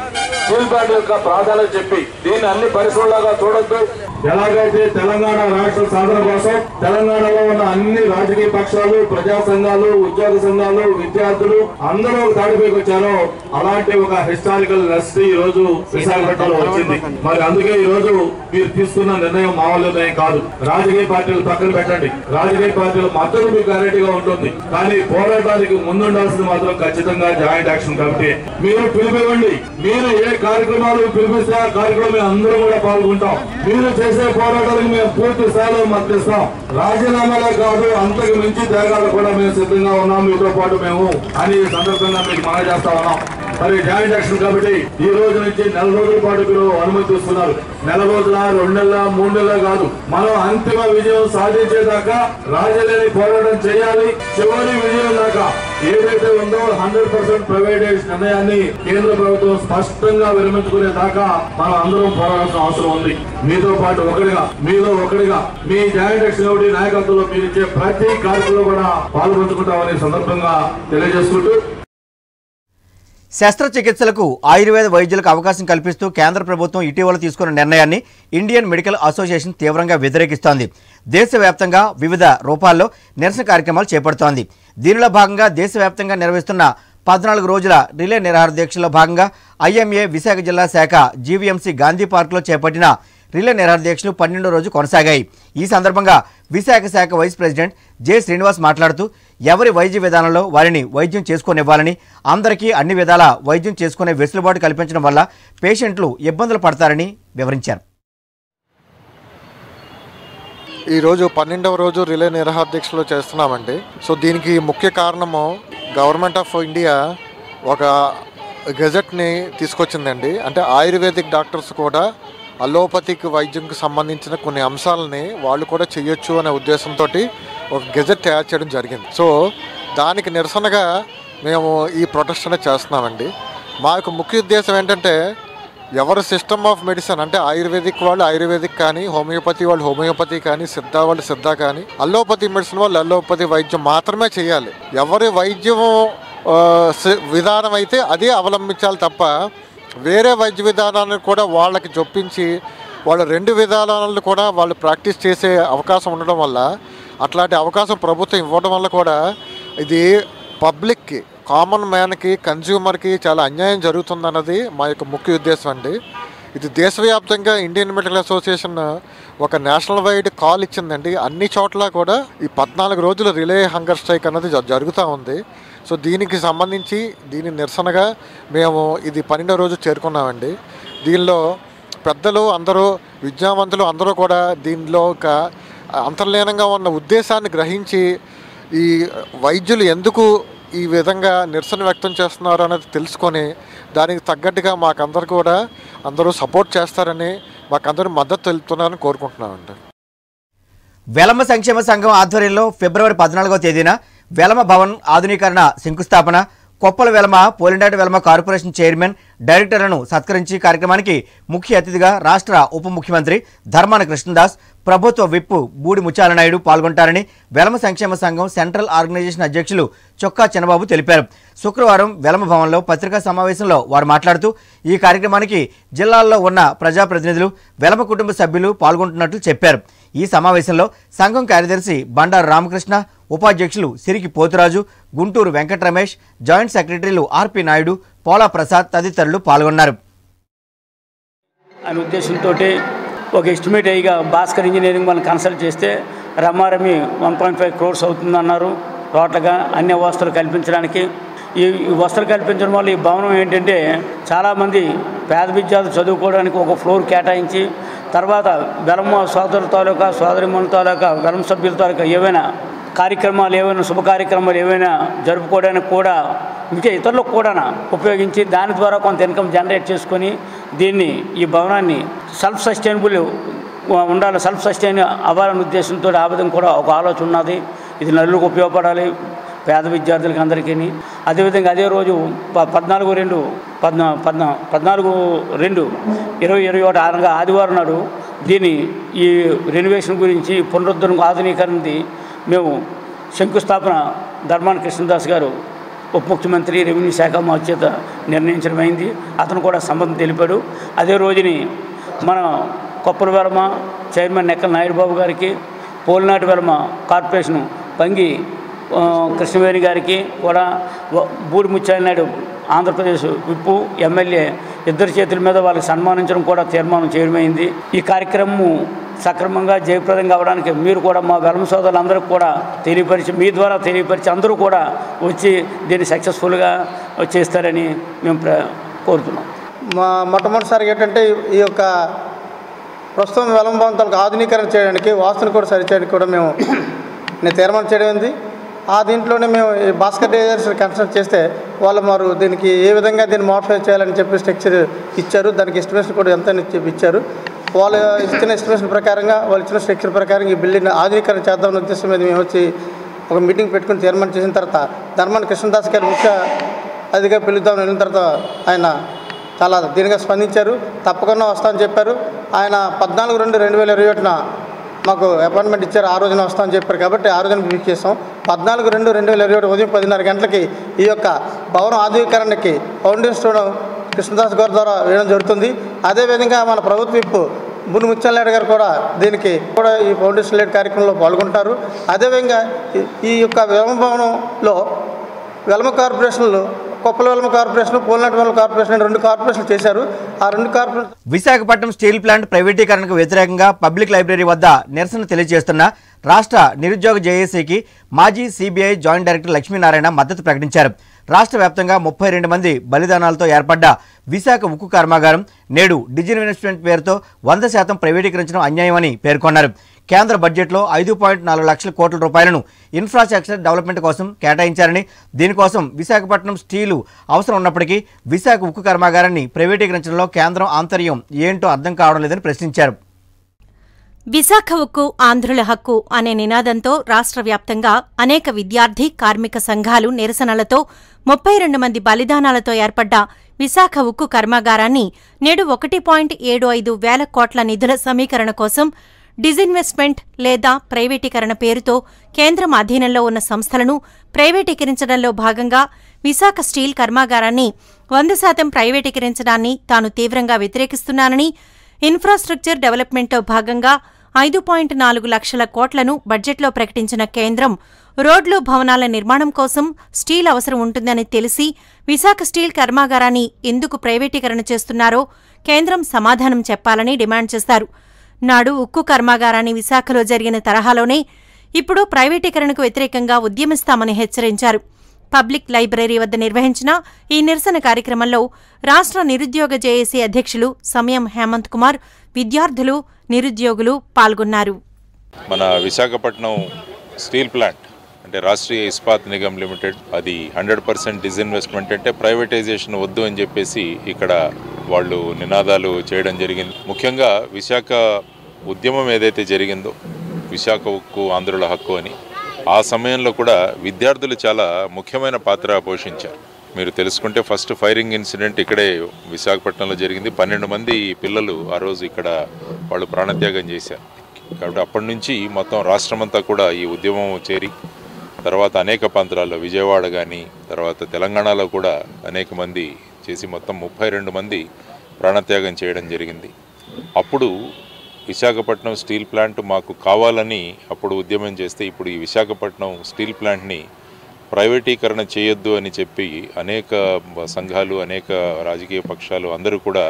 స్టీల్ ప్లాంట్ యొక్క ప్రాధాన్యత చెప్పి దీన్ని అన్ని పరిశ్రమలాగా చూడొద్దు ఎలాగైతే తెలంగాణ రాష్ట్ర సాధన కోసం తెలంగాణలో ఉన్న అన్ని రాజకీయ పక్షాలు ప్రజా సంఘాలు ఉద్యోగ సంఘాలు విద్యార్థులు అందరూ ఒక తాడిపైకి వచ్చారో అలాంటి ఒక హిస్టారికల్ నెస్ట్ ఈ రోజు విశాఖపట్నంలో వచ్చింది మరి అందుకే ఈ రోజు మీరు తీసుకున్న నిర్ణయం మామూలు నిర్ణయం కాదు రాజకీయ పార్టీలు పక్కన పెట్టండి రాజకీయ పార్టీల మద్దతు మీకు గ్యారెంటీగా ఉంటుంది కానీ పోరాటానికి ముందుండాల్సింది మాత్రం ఖచ్చితంగా జాయింట్ యాక్షన్ కమిటీ మీరు పిలిపివ్వండి మీరు ఏ కార్యక్రమాలు పిలిపిస్తే ఆ కార్యక్రమం మేము అందరం కూడా పాల్గొంటాం మీరు చేసే పోరాటాలకు మేము పూర్తి స్థాయిలో మద్దతిస్తాం రాజీనామాలే కాదు అంతకు మించి త్యాగాలు కూడా మేము సిద్ధంగా ఉన్నాం మీతో పాటు మేము అని ఈ సందర్భంగా మీకు మనం చేస్తా ఉన్నాం మరి జాయింట్ యాక్షన్ కాబట్టి ఈ రోజు నుంచి నెల రోజుల పాటు మీరు అనుమతి తీసుకున్నారు నెల రోజుల రెండు నెలల మూడు నెలల కాదు మనం అంతిమ విజయం సాధించేదాకా రాజలేని పోరాటం చేయాలి చివరి విజయం దాకా ఏదైతే ఉందో హండ్రెడ్ పర్సెంట్ ప్రైవేటైజ్ నిర్ణయాన్ని కేంద్ర ప్రభుత్వం స్పష్టంగా విరమించుకునే దాకా మనం అందరం పోరాడాల్సిన అవసరం ఉంది మీతో పాటు ఒకటిగా మీలో ఒకటిగా మీ జాయింట్ యాక్షన్ కమిటీ నాయకత్వంలో మీరు ఇచ్చే ప్రతి కార్యక్రమంలో కూడా పాల్పంచుకుంటామని సందర్భంగా తెలియజేసుకుంటూ శస్త్రచికిత్సలకు ఆయుర్వేద వైద్యులకు అవకాశం కల్పిస్తూ కేంద్ర ప్రభుత్వం ఇటీవల తీసుకున్న నిర్ణయాన్ని ఇండియన్ మెడికల్ అసోసియేషన్ తీవ్రంగా వ్యతిరేకిస్తోంది దేశవ్యాప్తంగా వివిధ రూపాల్లో నిరసన కార్యక్రమాలు చేపడుతోంది దీనిలో భాగంగా దేశవ్యాప్తంగా నిర్వహిస్తున్న పద్నాలుగు రోజుల రిలే నిరాహార దీక్షలో భాగంగా ఐఎంఏ విశాఖ జిల్లా శాఖ జీవీఎంసీ గాంధీ పార్కులో చేపట్టిన రిలే నిరాహార దీక్షలు పన్నెండో రోజు కొనసాగాయి ఈ సందర్భంగా విశాఖ శాఖ వైస్ ప్రెసిడెంట్ జె శ్రీనివాస్ మాట్లాడుతూ ఎవరి వైద్య విధానంలో వారిని వైద్యం చేసుకోనివ్వాలని అందరికీ అన్ని విధాల వైద్యం చేసుకునే వెసులుబాటు కల్పించడం వల్ల పేషెంట్లు ఇబ్బందులు పడతారని వివరించారు ఈరోజు పన్నెండవ రోజు రిలే నిరాహార దీక్షలో చేస్తున్నామండి సో దీనికి ముఖ్య కారణము గవర్నమెంట్ ఆఫ్ ఇండియా ఒక గెజెట్ని తీసుకొచ్చిందండి అంటే ఆయుర్వేదిక్ డాక్టర్స్ కూడా అలోపతిక్ వైద్యంకి సంబంధించిన కొన్ని అంశాలని వాళ్ళు కూడా చేయొచ్చు అనే ఉద్దేశంతో ఒక గెజెట్ తయారు చేయడం జరిగింది సో దానికి నిరసనగా మేము ఈ ప్రొటెస్ట్ అనేది చేస్తున్నామండి మా యొక్క ముఖ్య ఉద్దేశం ఏంటంటే ఎవరు సిస్టమ్ ఆఫ్ మెడిసిన్ అంటే ఆయుర్వేదిక్ వాళ్ళు ఆయుర్వేదిక్ కానీ హోమియోపతి వాళ్ళు హోమియోపతి కానీ సిద్ధ వాళ్ళు సిద్ధ కానీ అల్లోపతి మెడిసిన్ వాళ్ళు అల్లోపతి వైద్యం మాత్రమే చేయాలి ఎవరి వైద్యం ఆ, సి- విధానం అయితే అదే అవలంబించాలి తప్ప వేరే వైద్య విధానాన్ని కూడా వాళ్ళకి చొప్పించి వాళ్ళ రెండు విధానాలను కూడా వాళ్ళు ప్రాక్టీస్ చేసే అవకాశం ఉండడం వల్ల అట్లాంటి అవకాశం ప్రభుత్వం ఇవ్వడం వల్ల కూడా ఇది పబ్లిక్కి కామన్ మ్యాన్కి కన్జ్యూమర్కి చాలా అన్యాయం జరుగుతుందన్నది మా యొక్క ముఖ్య ఉద్దేశం అండి ఇది దేశవ్యాప్తంగా ఇండియన్ మెడికల్ అసోసియేషన్ ఒక నేషనల్ వైడ్ కాల్ ఇచ్చిందండి అన్ని చోట్ల కూడా ఈ పద్నాలుగు రోజులు రిలే హంగర్ స్ట్రైక్ అన్నది జ- జరుగుతూ ఉంది సో దీనికి సంబంధించి దీని నిరసనగా మేము ఇది పన్నెండో రోజు చేరుకున్నామండి దీనిలో పెద్దలు అందరూ విద్యావంతులు అందరూ కూడా దీనిలో ఒక అంతర్లీనంగా ఉన్న ఉద్దేశాన్ని గ్రహించి ఈ వైద్యులు ఎందుకు ఈ విధంగా నిరసన వ్యక్తం చేస్తున్నారు అనేది తెలుసుకొని దానికి తగ్గట్టుగా మాకందరు కూడా అందరూ సపోర్ట్ చేస్తారని మాకందరూ మద్దతు తెలుపుతున్నారని కోరుకుంటున్నామండి వెలమ సంక్షేమ సంఘం ఆధ్వర్యంలో ఫిబ్రవరి పద్నాలుగో తేదీన వెలమ భవన్ ఆధునీకరణ శంకుస్థాపన కొప్పల వెలమ పోలిండాటి వెలమ కార్పొరేషన్ చైర్మన్ డైరెక్టర్లను సత్కరించి కార్యక్రమానికి ముఖ్య అతిథిగా రాష్ట్ర ఉప ముఖ్యమంత్రి ధర్మాన కృష్ణదాస్ ప్రభుత్వ విప్ బూడి ముత్యాలనాయుడు పాల్గొంటారని వెలమ సంక్షేమ సంఘం సెంట్రల్ ఆర్గనైజేషన్ అధ్యక్షులు చొక్కా చిన్నబాబు తెలిపారు శుక్రవారం వెలమ భవన్లో పత్రికా సమావేశంలో వారు మాట్లాడుతూ ఈ కార్యక్రమానికి జిల్లాల్లో ఉన్న ప్రజాప్రతినిధులు వెలమ కుటుంబ సభ్యులు పాల్గొంటున్నట్లు చెప్పారు ఈ సమావేశంలో సంఘం కార్యదర్శి బండారు రామకృష్ణ ఉపాధ్యక్షులు సిరికి పోతురాజు గుంటూరు వెంకట రమేష్ జాయింట్ సెక్రటరీలు ఆర్పి నాయుడు పోలా ప్రసాద్ తదితరులు పాల్గొన్నారు అనే ఉద్దేశంతో ఒక ఎస్టిమేట్ అయ్యిగా భాస్కర్ ఇంజనీరింగ్ వాళ్ళని కన్సల్ట్ చేస్తే రమారమి వన్ పాయింట్ ఫైవ్ క్రోర్స్ అవుతుందన్నారు టోటల్గా అన్ని వసతులు కల్పించడానికి ఈ ఈ వసతులు కల్పించడం వల్ల ఈ భవనం ఏంటంటే చాలామంది పేద విద్యార్థులు చదువుకోవడానికి ఒక ఫ్లోర్ కేటాయించి తర్వాత వెలమ సోదరు తాలూకా సోదరిమణి తాలూకా వెలమ సభ్యుల తాలూకా ఏవైనా కార్యక్రమాలు ఏవైనా శుభ కార్యక్రమాలు ఏవైనా జరుపుకోవడానికి కూడా ఇంకా ఇతరులకు కూడా ఉపయోగించి దాని ద్వారా కొంత ఇన్కమ్ జనరేట్ చేసుకొని దీన్ని ఈ భవనాన్ని సెల్ఫ్ సస్టైనబుల్ ఉండాలి సెల్ఫ్ సస్టైన్ అవ్వాలనే ఉద్దేశంతో ఆ విధంగా కూడా ఒక ఆలోచన ఉన్నది ఇది నలుగురికి ఉపయోగపడాలి పేద విద్యార్థులకి అందరికీ అదేవిధంగా అదే రోజు ప- పద్నాలుగు రెండు పద్నా పద్నా పద్నాలుగు రెండు ఇరవై ఇరవై ఒకటి ఆరుగా ఆదివారం నాడు దీని ఈ రెనోవేషన్ గురించి పునరుద్ధరణ ఆధునీకరణది మేము శంకుస్థాపన ధర్మాన కృష్ణదాస్ గారు ఉప ముఖ్యమంత్రి రెవెన్యూ శాఖ మా చేత నిర్ణయించడమైంది అతను కూడా సమ్మతం తెలిపాడు అదే రోజుని మన కొప్పల వర్మ చైర్మన్ నెక్కల నాయుడు బాబు గారికి పోలినాటి వర్మ కార్పొరేషను పంగి ఆ, కృష్ణవేణి గారికి కూడా వ- బూడి ముత్యాల నాయుడు ఆంధ్రప్రదేశ్ విప్పు ఎమ్మెల్యే ఇద్దరి చేతుల మీద వాళ్ళకి సన్మానించడం కూడా తీర్మానం చేయడమైంది ఈ కార్యక్రమం సక్రమంగా జయప్రదం కావడానికి మీరు కూడా మా వెలమ సోదరులందరికీ కూడా తెలియపరిచి మీ ద్వారా తెలియపరిచి అందరూ కూడా వచ్చి దీన్ని సక్సెస్ఫుల్గా చేస్తారని మేము ప్ర కోరుతున్నాం మా మొట్టమొదటిసారి ఏంటంటే ఈ యొక్క ప్రస్తుతం వెలంబంతాలకు ఆధునీకరణ చేయడానికి వాస్తుని కూడా సరిచేయడానికి కూడా మేము నేను తీర్మానం చేయడం ఉంది ఆ దీంట్లోనే మేము ఈ భాస్కర్ డేజర్స్ కన్సల్ట్ చేస్తే వాళ్ళు మరి దీనికి ఏ విధంగా దీన్ని మోడిఫై చేయాలని చెప్పి స్ట్రక్చర్ ఇచ్చారు దానికి ఎస్టిమేషన్ కూడా ఎంత అని చెప్పి ఇచ్చారు వాళ్ళు ఇచ్చిన ఎస్టిమేషన్ ప్రకారంగా వాళ్ళు ఇచ్చిన స్ట్రక్చర్ ప్రకారం ఈ బిల్డింగ్ ఆధునీకరణ చేద్దామన్న ఉద్దేశం మీద మేము వచ్చి ఒక మీటింగ్ పెట్టుకుని తీర్మానం చేసిన తర్వాత ధర్మాన కృష్ణదాస్ గారు ముఖ్య అదిగా పిలుద్దామని వెళ్ళిన తర్వాత ఆయన చాలా దీనిగా స్పందించారు తప్పకుండా వస్తామని చెప్పారు ఆయన పద్నాలుగు రెండు రెండు వేల ఇరవై ఒకటిన మాకు అపాయింట్మెంట్ ఇచ్చారు ఆ రోజున వస్తామని చెప్పారు కాబట్టి ఆ రోజున బుక్ చేసాం పద్నాలుగు రెండు రెండు వేల ఇరవై ఒకటి ఉదయం పదిన్నర గంటలకి ఈ యొక్క భవనం ఆధునీకరణకి ఫౌండేషన్ స్టోన్ కృష్ణదాస్ గారి ద్వారా వేయడం జరుగుతుంది అదేవిధంగా మన ప్రభుత్వ విప్పు మును ముత్యాలనాయుడు గారు కూడా దీనికి కూడా ఈ ఫౌండేషన్ లేట్ కార్యక్రమంలో పాల్గొంటారు అదేవిధంగా ఈ- ఈ యొక్క వెలమ భవనంలో వెలమ కార్పొరేషన్లు కొప్పల వెలమ కార్పొరేషన్ పోలినటి వెలమ కార్పొరేషన్ అని రెండు కార్పొరేషన్లు చేశారు ఆ రెండు కార్పొరేషన్ విశాఖపట్నం స్టీల్ ప్లాంట్ ప్రైవేటీకరణకు వ్యతిరేకంగా పబ్లిక్ లైబ్రరీ వద్ద నిరసన తెలియజేస్తున్న రాష్ట్ర నిరుద్యోగ జేఏసీకి మాజీ సిబిఐ జాయింట్ డైరెక్టర్ లక్ష్మీనారాయణ మద్దతు ప్రకటించారు రాష్ట్ర వ్యాప్తంగా ముప్పై రెండు మంది బలిదానాలతో ఏర్పడ్డ విశాఖ ఉక్కు కర్మాగారం నేడు డిజిటల్ ఇన్వెస్ట్మెంట్ పేరుతో వంద శాతం ప్రైవేటీకరించడం అన్యాయమని పేర్కొన్నారు కేంద్ర బడ్జెట్లో ఐదు పాయింట్ నాలుగు లక్షల కోట్ల రూపాయలను ఇన్ఫ్రాస్ట్రక్చర్ డెవలప్మెంట్ కోసం కేటాయించారని దీనికోసం విశాఖపట్నం స్టీలు అవసరం ఉన్నప్పటికీ విశాఖ ఉక్కు కర్మాగారాన్ని ప్రైవేటీకరించడంలో కేంద్రం ఆంతర్యం ఏంటో అర్థం కావడం లేదని ప్రశ్నించారు విశాఖ ఉక్కు ఆంధ్రుల హక్కు అనే నినాదంతో రాష్ట్ర వ్యాప్తంగా అనేక విద్యార్థి కార్మిక సంఘాలు నిరసనలతో ముప్పై రెండు మంది బలిదానాలతో ఏర్పడ్డ విశాఖ ఉక్కు కర్మాగారాన్ని నేడు ఒకటి పాయింట్ ఏడు ఐదు వేల కోట్ల నిధుల సమీకరణ కోసం డిజిన్వెస్ట్మెంట్ లేదా ప్రైవేటీకరణ పేరుతో కేంద్రం అధీనంలో ఉన్న సంస్థలను ప్రైవేటీకరించడంలో భాగంగా విశాఖ స్టీల్ కర్మాగారాన్ని వంద శాతం ప్రైవేటీకరించడాన్ని తాను తీవ్రంగా వ్యతిరేకిస్తున్నానని ఇన్ఫ్రాస్ట్రక్చర్ డెవలప్మెంట్లో భాగంగా ఐదు పాయింట్ నాలుగు లక్షల కోట్లను బడ్జెట్లో ప్రకటించిన కేంద్రం రోడ్లు భవనాల నిర్మాణం కోసం స్టీల్ అవసరం ఉంటుందని తెలిసి విశాఖ స్టీల్ కర్మాగారాన్ని ఎందుకు ప్రైవేటీకరణ చేస్తున్నారో కేంద్రం సమాధానం చెప్పాలని డిమాండ్ చేశారు నాడు ఉక్కు కర్మాగారాన్ని విశాఖలో జరిగిన తరహాలోనే ఇప్పుడు ప్రైవేటీకరణకు వ్యతిరేకంగా ఉద్యమిస్తామని హెచ్చరించారు పబ్లిక్ లైబ్రరీ వద్ద నిర్వహించిన ఈ నిరసన కార్యక్రమంలో రాష్ట్ర నిరుద్యోగ జేఏసీ అధ్యక్షులు సమయం హేమంత్ కుమార్ విద్యార్థులు నిరుద్యోగులు పాల్గొన్నారు మన విశాఖపట్నం స్టీల్ ప్లాంట్ అంటే రాష్ట్రీయ ఇస్పాత్ నిగమ్ లిమిటెడ్ అది హండ్రెడ్ పర్సెంట్ డిజిన్వెస్ట్మెంట్ అంటే ప్రైవేటైజేషన్ వద్దు అని చెప్పేసి ఇక్కడ వాళ్ళు నినాదాలు చేయడం జరిగింది ముఖ్యంగా విశాఖ ఉద్యమం ఏదైతే జరిగిందో విశాఖ ఉక్కు ఆంధ్రుల హక్కు అని ఆ సమయంలో కూడా విద్యార్థులు చాలా ముఖ్యమైన పాత్ర పోషించారు మీరు తెలుసుకుంటే ఫస్ట్ ఫైరింగ్ ఇన్సిడెంట్ ఇక్కడే విశాఖపట్నంలో జరిగింది పన్నెండు మంది పిల్లలు ఆ రోజు ఇక్కడ వాళ్ళు ప్రాణత్యాగం చేశారు కాబట్టి అప్పటి నుంచి మొత్తం రాష్ట్రమంతా కూడా ఈ ఉద్యమం చేరి తర్వాత అనేక ప్రాంతాల్లో విజయవాడ కానీ తర్వాత తెలంగాణలో కూడా అనేక మంది చేసి మొత్తం ముప్పై రెండు మంది ప్రాణత్యాగం చేయడం జరిగింది అప్పుడు విశాఖపట్నం స్టీల్ ప్లాంట్ మాకు కావాలని అప్పుడు ఉద్యమం చేస్తే ఇప్పుడు ఈ విశాఖపట్నం స్టీల్ ప్లాంట్ని ప్రైవేటీకరణ చేయొద్దు అని చెప్పి అనేక సంఘాలు అనేక రాజకీయ పక్షాలు అందరూ కూడా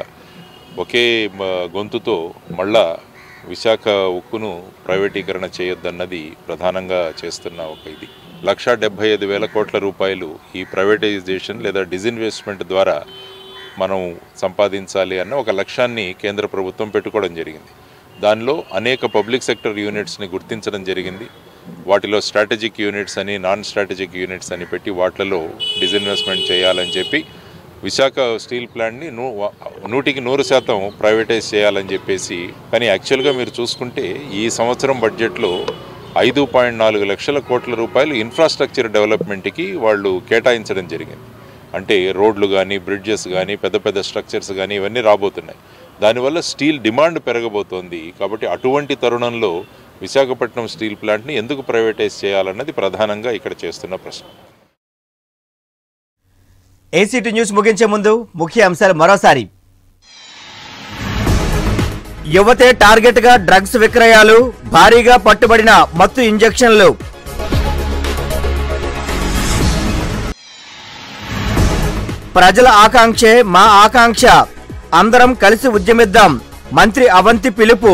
ఒకే మ- గొంతుతో మళ్ళా విశాఖ ఉక్కును ప్రైవేటీకరణ చేయొద్దన్నది ప్రధానంగా చేస్తున్న ఒక ఇది లక్షా డెబ్బై ఐదు వేల కోట్ల రూపాయలు ఈ ప్రైవేటైజేషన్ లేదా డిజిన్వెస్ట్మెంట్ ద్వారా మనం సంపాదించాలి అన్న ఒక లక్ష్యాన్ని కేంద్ర ప్రభుత్వం పెట్టుకోవడం జరిగింది దానిలో అనేక పబ్లిక్ సెక్టర్ యూనిట్స్ని గుర్తించడం జరిగింది వాటిలో స్ట్రాటజిక్ యూనిట్స్ అని నాన్ స్ట్రాటజిక్ యూనిట్స్ అని పెట్టి వాటిలలో డిజిన్వెస్ట్మెంట్ చేయాలని చెప్పి విశాఖ స్టీల్ ప్లాంట్ని నూ నూటికి నూరు శాతం ప్రైవేటైజ్ చేయాలని చెప్పేసి కానీ యాక్చువల్గా మీరు చూసుకుంటే ఈ సంవత్సరం బడ్జెట్లో ఐదు పాయింట్ నాలుగు లక్షల కోట్ల రూపాయలు ఇన్ఫ్రాస్ట్రక్చర్ డెవలప్మెంట్కి వాళ్ళు కేటాయించడం జరిగింది అంటే రోడ్లు కానీ బ్రిడ్జెస్ కానీ పెద్ద పెద్ద స్ట్రక్చర్స్ కానీ ఇవన్నీ రాబోతున్నాయి దానివల్ల స్టీల్ డిమాండ్ పెరగబోతోంది కాబట్టి అటువంటి తరుణంలో విశాఖపట్నం స్టీల్ ప్లాంట్ని ఎందుకు ప్రైవేటైజ్ చేయాలన్నది ప్రధానంగా ఇక్కడ చేస్తున్న ప్రశ్న ఏసీటీ న్యూస్ ముగించే ముందు ముఖ్య అంశాలు మరోసారి యువతే టార్గెట్గా డ్రగ్స్ విక్రయాలు భారీగా పట్టుబడిన మత్తు ఇంజెక్షన్లు ప్రజల ఆకాంక్షే మా ఆకాంక్ష అందరం కలిసి ఉద్యమిద్దాం మంత్రి అవంతి పిలుపు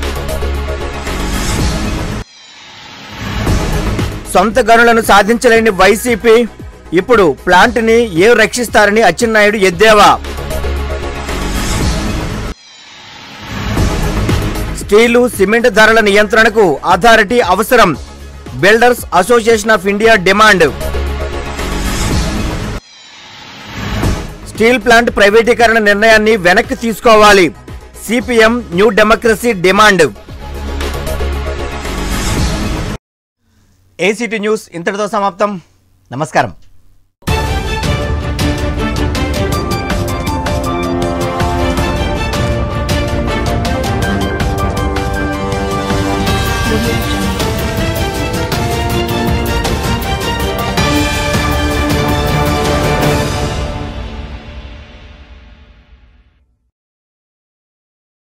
సొంత గనులను సాధించలేని వైసీపీ ఇప్పుడు ప్లాంట్ని ఏం రక్షిస్తారని అచ్చెన్నాయుడు ఎద్దేవా స్టీలు సిమెంట్ ధరల నియంత్రణకు అథారిటీ అవసరం builders association of India demand steel plant ప్రైవేటీకరణ నిర్ణయాన్ని వెనక్కి తీసుకోవాలి CPM new democracy demand ACT news ఇంతటితో సమాప్తం నమస్కారం